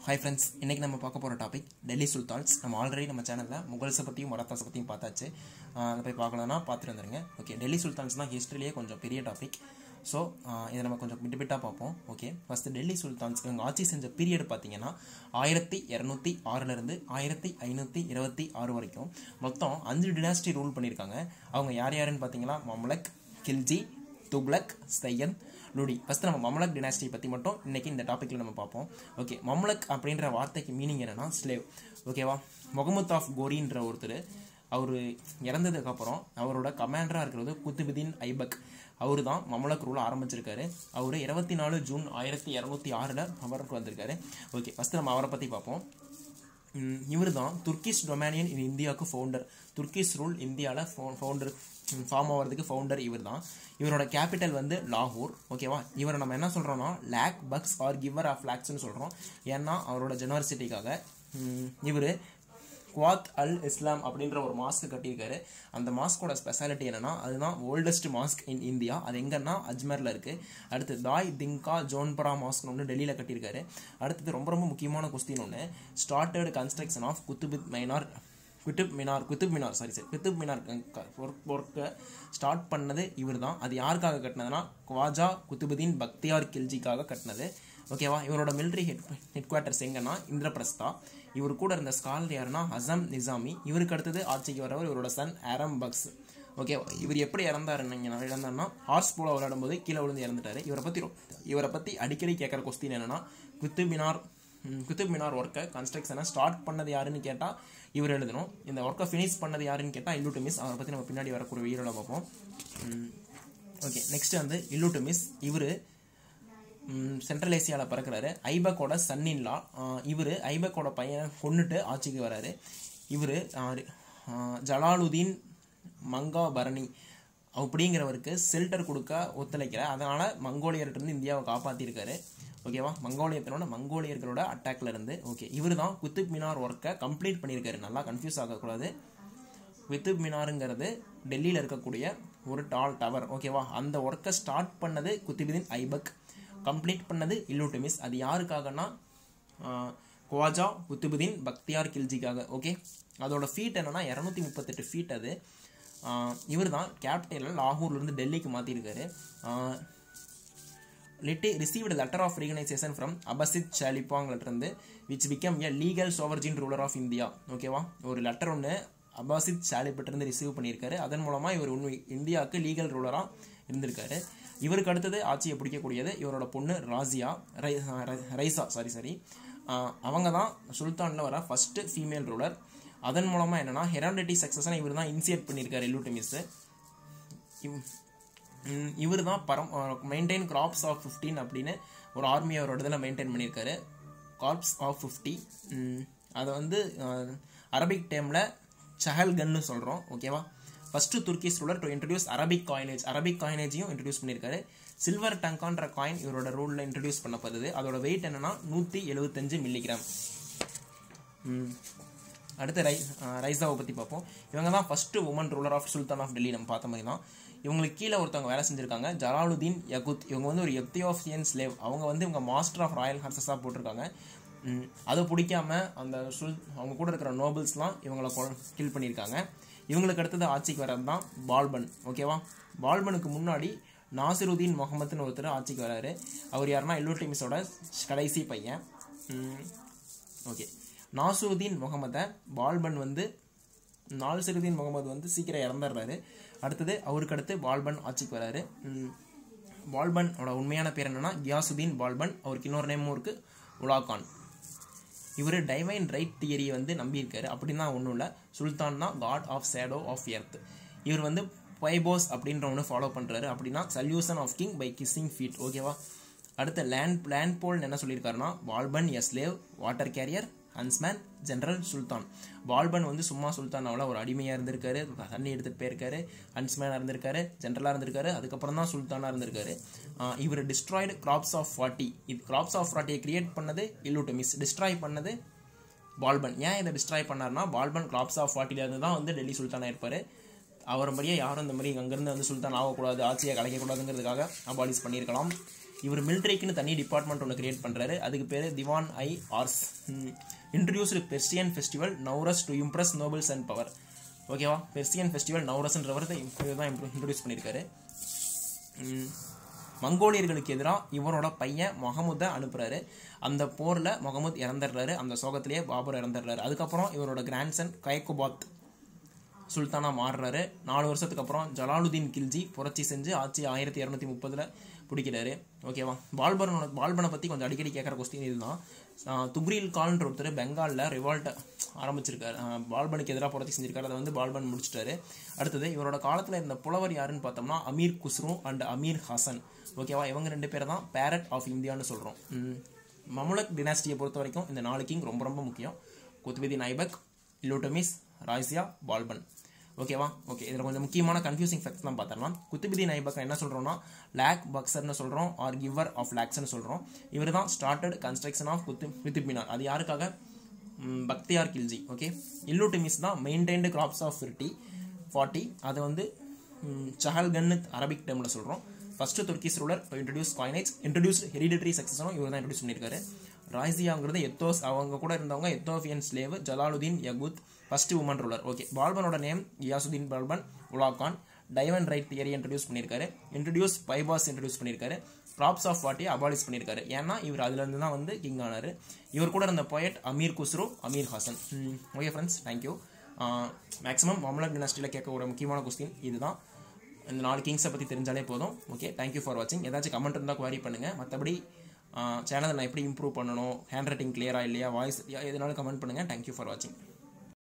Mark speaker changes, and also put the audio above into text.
Speaker 1: hi friends இன்றைக்கி நம்ம பார்க்க போகிற டாபிக் டெல்லி சுல்தான்ஸ் நம்ம ஆல்ரெடி நம்ம சேனலில் முகல்ஸை பற்றியும் மராத்தாஸை பற்றியும் பார்த்தாச்சு ஆஹ் அதை போய் பார்க்கலன்னா பார்த்துட்டு வந்துருங்க ஓகே டெல்லி சுல்தான்ஸ்னால் ஹிஸ்ட்ரிலேயே கொஞ்சம் பெரிய டாபிக் ஸோ இதை நம்ம கொஞ்சம் பிட்டு பிட்டாக பார்ப்போம் ஓகே ஃபஸ்ட்டு டெல்லி சுல்தான்ஸ் இவங்க ஆட்சி செஞ்ச பீரியட் பார்த்தீங்கன்னா ஆயிரத்தி இரநூத்தி ஆறுலேருந்து ஆயிரத்தி ஐநூற்றி இருபத்தி ஆறு வரைக்கும் மொத்தம் அஞ்சு டினாஸ்டி ரூல் பண்ணியிருக்காங்க அவங்க யார் யாருன்னு பார்த்தீங்கன்னா மம்லக் கில்ஜி துக்லக் சையத் லுடி ஃபஸ்ட்டு நம்ம மம்லக் டினாஸ்டி பற்றி மட்டும் இன்னைக்கு இந்த டாப்பிக்கில் நம்ம பார்ப்போம் ஓகே மம்லக் அப்படின்ற வார்த்தைக்கு மீனிங் என்னன்னா ஸ்லேவ் ஓகேவா முகமது ஆஃப் கோரின்ற ஒருத்தர் அவர் இறந்ததுக்கப்புறம் அவரோட கமாண்டராக இருக்கிறது குத்துபுதீன் ஐபக் அவர் தான் மம்லக் ரூல் ஆரம்பிச்சிருக்காரு அவர் இருபத்தி நாலு ஜூன் ஆயிரத்தி இரநூத்தி ஆறில் அவருக்கு வந்திருக்காரு ஓகே ஃபஸ்ட்டு நம்ம அவரை பற்றி பார்ப்போம் இவர் தான் துர்க்கிஷ் டொமேனியன் இன் இந்தியாவுக்கு ஃபவுண்டர் துர்க்கிஷ் ரூல் இந்தியாவில் ஃபவுண்டர் ஃபார்ம் ஆகிறதுக்கு ஃபவுண்டர் இவர் தான் இவரோட கேபிட்டல் வந்து லாகூர் ஓகேவா இவரை நம்ம என்ன சொல்கிறோம்னா Lakh Baksh or giver of லேக்ஸ்னு சொல்கிறோம் ஏன்னா அவரோட ஜெனர்சிட்டிக்காக இவர் குவாத் அல் இஸ்லாம் அப்படின்ற ஒரு மாஸ்க் கட்டியிருக்காரு அந்த மாஸ்கோட ஸ்பெஷாலிட்டி என்னன்னா அதுதான் ஓல்டஸ்ட் மாஸ்க் இன் இந்தியா அது எங்கன்னா அஜ்மரில் இருக்குது அடுத்து தாய் திங்கா ஜோன்பரா மாஸ்க் ஒன்று டெல்லியில் கட்டியிருக்காரு அடுத்தது ரொம்ப ரொம்ப முக்கியமான கொஸ்டின் ஒன்று started construction of Qutub Minar Qutub Minar Qutub Minar sorry sir Qutub Minar ஒர்க்கை ஸ்டார்ட் பண்ணது இவர் தான் அது யாருக்காக கட்டினதுன்னா குவாஜா குத்துபுதீன் பக்தியார் கில்ஜிக்காக கட்டினது ஓகேவா இவரோட மிலிட்ரி ஹெட் ஹெட் குவார்ட்டர்ஸ் எங்கன்னா இந்திரபிரஸ்தா இவர் கூட இருந்த ஸ்காலர் யாருன்னா ஹசம் நிசாமி இவருக்கு அடுத்தது ஆட்சிக்கு வரவர் இவரோட சன் ஆரம் பக்ஸ் ஓகே இவர் எப்படி இறந்தாருன்னு இறந்தாருன்னா ஹார்ஸ் போல விளையாடும் போது கீழே விழுந்து இறந்துட்டாரு இவரை பற்றி இவரை பற்றி அடிக்கடி கேட்குற கொஸ்டின் என்னன்னா குத்துப் மினார் குத்துப் மினார் ஒர்க்கை கன்ஸ்ட்ரக்ஷனை ஸ்டார்ட் பண்ணது யாருன்னு கேட்டால் இவர் எழுதணும் இந்த ஒர்க்கை ஃபினிஷ் பண்ணது யாருன்னு கேட்டால் இல்லு மிஸ் அவரை பற்றி நம்ம பின்னாடி வரக்கூடிய வீரோட பார்ப்போம் ஓகே நெக்ஸ்ட் வந்து இல்லு மிஸ் இவர் சென்ட்ரல் ஏசியாவில் பிறக்கிறாரு ஐபக்கோட சன்னின்லா இவர் ஐபக்கோட பையனை கொண்டுட்டு ஆட்சிக்கு வராரு இவர் ஜலாலுதீன் மங்கா பரணி அப்படிங்கிறவருக்கு செல்டர் கொடுக்க ஒத்துழைக்கிற அதனால் மங்கோலியர்கிட்ட இந்தியாவை காப்பாற்றிருக்காரு ஓகேவா மங்கோலியத்தினோட மங்கோலியர்களோட அட்டாக்ல இருந்து ஓகே இவர் தான் குத்துப் மினார் ஒர்க்கை கம்ப்ளீட் பண்ணியிருக்காரு நல்லா கன்ஃபியூஸ் ஆகக்கூடாது குத்துப் மினாருங்கிறது டெல்லியில் இருக்கக்கூடிய ஒரு டால் டவர் ஓகேவா அந்த ஒர்க்கை ஸ்டார்ட் பண்ணது குத்துபுதீன் ஐபக் கம்ப்ளீட் பண்ணது இல்லுட்டமிஸ் அது யாருக்காகனா குவாஜா குத்துபுதீன் பக்தியார் கில்ஜிக்காக ஓகே அதோட ஃபீட் என்னன்னா இரநூத்தி முப்பத்தெட்டு ஃபீட் அது இவர் தான் கேபிட்டலில் லாகூர்லேருந்து டெல்லிக்கு மாற்றிருக்காரு லிட்டி received letter of recognition from Abbasid ஷாலிப்பாங்கிலிருந்து which became a legal sovereign ruler of India ஓகேவா ஒரு லெட்டர் ஒன்று அபாசித் ஷாலிப்பிட்டிருந்து ரிசீவ் பண்ணியிருக்காரு அதன் மூலமாக இவர் உண்மை இந்தியாவுக்கு லீகல் ரூலராக இருந்திருக்காரு இவருக்கு அடுத்தது ஆட்சியை பிடிக்கக்கூடியது இவரோட பொண்ணு ராசியா ரை ரைசா சாரி சாரி அவங்க தான் சுல்தானில் வர ஃபஸ்ட்டு ஃபீமேல் ரூலர் அதன் மூலமாக என்னென்னா ஹெராண்டிட்டி சக்ஸஸனை இவர் தான் இனிஷியேட் பண்ணியிருக்காரு இல்லூட்டமிஸ் இவர் தான் பரம் மெயின்டைன் கிராப்ஸ் ஆஃப் ஃபிஃப்டீன் அப்படின்னு ஒரு ஆர்மி அவரோட இதில் மெயின்டைன் பண்ணியிருக்காரு கார்ப்ஸ் ஆஃப் ஃபிஃப்டி அதை வந்து அரபிக் டைமில் சஹல்கன்னு சொல்கிறோம் ஓகேவா first Turkish ruler to introduce Arabic coinage Arabic காயினேஜையும் இன்ட்ரடியூஸ் பண்ணியிருக்காரு சில்வர் டங்கான்ற காயின் இவரோட ரூலில் இன்ட்ரடியூஸ் பண்ணப்படுது அதோட வெயிட் என்னன்னா நூற்றி எழுபத்தஞ்சு மில்லிகிராம் அடுத்து ரை ரைசாவை பற்றி பார்ப்போம் இவங்க தான் first woman ruler of sultan of Delhi நம்ம பார்த்த மாதிரி தான் இவங்களுக்கு கீழே ஒருத்தவங்க வேலை செஞ்சுருக்காங்க ஜலாலுதீன் யகுத் இவங்க வந்து ஒரு எப்தியோஃபியன் ஸ்லேவ் அவங்க வந்து இவங்க மாஸ்டர் ஆஃப் ராயல் ஹர்சஸாக போட்டிருக்காங்க அதை பிடிக்காம அந்த சுல் அவங்க கூட இருக்கிற நோபல்ஸ்லாம் இவங்கள கில் பண்ணியிருக்காங்க இவங்களுக்கு அடுத்தது ஆட்சிக்கு வர்றது தான் பால்பன் ஓகேவா பால்பனுக்கு முன்னாடி நாசிருதீன் முகமதுன்னு ஒருத்தர் ஆட்சிக்கு வராரு அவர் யாருன்னா இல்லூட்டிமிஸோட கடைசி பையன் ஓகே நாசுருதீன் முகமதை பால்பன் வந்து நால்சிருதீன் முகமது வந்து சீக்கிரம் இறந்துடுறாரு அடுத்தது அவருக்கு அடுத்து பால்பன் ஆட்சிக்கு வராரு பால்பனோட உண்மையான பேர் என்னன்னா கியாசுதீன் பால்பன் அவருக்கு இன்னொரு நேமும் இருக்குது உலாகான் இவர் டைவைன் ரைட் தியரியை வந்து நம்பியிருக்காரு அப்படின்னா ஒன்றும் இல்லை சுல்தான் தான் god of shadow of earth இவர் வந்து பைபோஸ் அப்படின்ற ஒன்று ஃபாலோ பண்ணுறாரு அப்படின்னா solution of king by kissing feet ஓகேவா அடுத்த லேண்ட் லேண்ட் போல் என்ன சொல்லியிருக்காருன்னா Balban slave water carrier huntsman general sultan Balban வந்து சும்மா சுல்தானாவில் ஒரு அடிமையாக இருந்திருக்காரு தண்ணி எடுத்துகிட்டு போயிருக்காரு ஹன்ஸ்மேனாக இருந்திருக்காரு ஜென்ரலாக இருந்திருக்காரு அதுக்கப்புறம் தான் சுல்தானாக இருந்திருக்காரு இவர் டிஸ்ட்ராய்டு கிராப்ஸ் ஆஃப் ஃபார்ட்டி இது கிராப்ஸ் ஆஃப் ஃபார்ட்டியை கிரியேட் பண்ணது இல்லுட்டமிஸ் டிஸ்ட்ராய் பண்ணது பால்பன் ஏன் இதை டிஸ்ட்ராய் பண்ணார்னா பால்பன் கிராப்ஸ் ஆஃப் ஃபார்ட்டிலேருந்து தான் வந்து டெல்லி சுல்தானாக இருப்பார் அவர் மாதிரியே யாரும் இந்த மாதிரி அங்கேருந்து வந்து சுல்தான் ஆகக்கூடாது ஆட்சியை கலைக்கக்கூடாதுங்கிறதுக்காக அபாலிஸ் பண்ணியிருக்கலாம் இவர் மிலிட்ரிக்குன்னு தனி டிபார்ட்மெண்ட் ஒன்று கிரியேட் பண்ணுறாரு அதுக்கு பேர் திவான் ஐ ஆர்ஸ் introduced Persian festival Nowruz to impress nobles and power ஓகேவா பெர்சியன் ஃபெஸ்டிவல் நௌரஸ்ன்றவர் தான் இன்ட்ரடியூஸ் பண்ணியிருக்காரு ம், மங்கோலியர்களுக்கு எதிராக இவரோட பையன் முகமதை அனுப்புறாரு அந்த போரில் முகமது இறந்துடுறாரு அந்த சோகத்திலேயே பாபர் இறந்துடுறாரு அதுக்கப்புறம் இவரோட கிராண்ட்சன் கைகுபாத் சுல்தானா மாறுறாரு நாலு வருஷத்துக்கு அப்புறம் ஜலாலுதீன் கில்ஜி புரட்சி செஞ்சு ஆட்சி ஆயிரத்தி இரநூத்தி முப்பதில் பிடிக்கிறாரு ஓகேவா பால்பனோட பால்பனை பற்றி கொஞ்சம் அடிக்கடி கேட்குற கொஸ்டின் இதுதான் ஆஹ் துக்ரீல் கால்ன்ற ஒருத்தர் பெங்காலில் ரிவால்ட்டை ஆரம்பிச்சிருக்காரு ஆஹ் பால்பனுக்கு எதிராக புரட்சி செஞ்சிருக்காரு அதை வந்து பால்பன் முடிச்சிட்டாரு அடுத்தது இவரோட காலத்தில் இருந்த புலவர் யாருன்னு பார்த்தோம்னா அமீர் குஸ்ரு அண்ட் அமீர் ஹசன் ஓகேவா இவங்க ரெண்டு பேர் தான் பேரட் ஆஃப் இந்தியான்னு சொல்கிறோம் மமுலக் டினாஸ்டியை பொறுத்த வரைக்கும் இந்த நாலு கிங் ரொம்ப ரொம்ப முக்கியம் குத்புதீன் ஐபக் இல்லோட்டமிஸ் ராய்சியா பால்பன் ஓகேவா ஓகே இதில் கொஞ்சம் முக்கியமான கன்ஃபியூசிங் ஃபேக்ட்ஸ் தான் பார்த்தரலாம் குத்துபுதீன் ஐபக் என்ன சொல்கிறோம்னா லேக் பக்சர்னு சொல்கிறோம் ஆர் கிவர் ஆஃப் லேக்ஸ்னு சொல்கிறோம் இவர் தான் ஸ்டார்டட் கன்ஸ்ட்ரக்ஷன் ஆஃப் குத்து குத்துப் மினார் அது யாருக்காக ம், பக்தியார் கில்ஜி ஓகே இல்லுட்டிமிஸ் தான் maintained groups of fifty forty அது வந்து சஹல்கன்னு அரபிக் டேர்மில் சொல்கிறோம் first Turkish ruler to introduce coinage introduce hereditary சக்சஸனும் இவர் தான் இன்ட்ரடியூஸ் பண்ணியிருக்காரு ராய்சியாங்கிறது எத்தோஸ் அவங்க கூட இருந்தவங்க Ethiopian slave Jalaluddin Yakut first woman ruler okay பால்பனோட name Ghiyasuddin Balban Ulugh Khan divine right theory introduce பண்ணியிருக்காரு இன்ட்ரடியூஸ் பைபாஸ் இன்ட்ரடியூஸ் பண்ணியிருக்காரு ப்ராப்ஸ் ஆஃப் ஃபார்ட்டி அபாலிஷ் பண்ணியிருக்காரு ஏன்னா இவர் அதுலேருந்து தான் வந்து கிங் ஆனார் இவர் கூட இருந்த poet Amir Khusro Amir Hasan okay friends thank you maximum Mamluk டினாஸ்டியில் கேட்க ஒரு முக்கியமான கொஸ்டின் இதுதான் இந்த நாலு கிங்ஸை பற்றி தெரிஞ்சாலே போதும் ஓகே தேங்க்யூ ஃபார் வாட்சிங் ஏதாச்சும் கமெண்ட் இருந்தால் குவாரி பண்ணுங்கள் மற்றபடி சேனலை நான் எப்படி இம்ப்ரூவ் பண்ணணும் ஹேண்ட் ரைட்டிங் கிளியரா இல்லையா வாய்ஸ் எதுனாலும் கமெண்ட் பண்ணுங்கள் தேங்க்யூ ஃபார் வாட்சிங்